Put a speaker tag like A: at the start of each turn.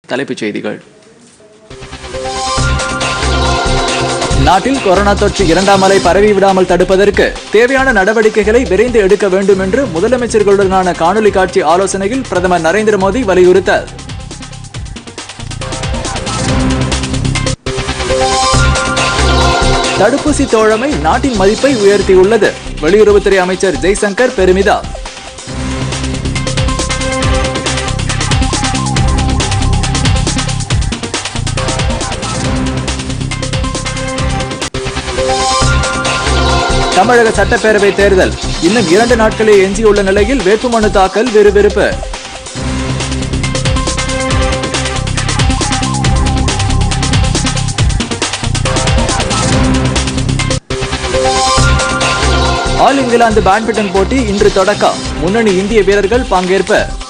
A: தலைப்புச் செய்திகள் நாட்டில் கொரோனா தொற்று இரண்டாம் அலை பரவி விடாமல் தடுப்பதற்கு தேவையான நடவடிக்கைகளை விரைந்து எடுக்க வேண்டும் என்று முதலமைச்சர்களுடனான காணொலி காட்சி ஆலோசனையில் பிரதமர் நரேந்திர மோடி வலியுறுத்தல் தடுப்பூசி தோழமை நாட்டின் மதிப்பை உயர்த்தியுள்ளது வெளியுறவுத்துறை அமைச்சர் ஜெய்சங்கர் பெருமிதம் தமிழக சட்டப்பேரவை தேர்தல் இன்னும் இரண்டு நாட்களே எஞ்சியுள்ள நிலையில் வேட்புமனு தாக்கல் விறுவிறுப்பு ஆல் இங்கிலாந்து பேட்மிண்டன் போட்டி இன்று தொடக்கம் முன்னணி இந்திய வீரர்கள் பங்கேற்பு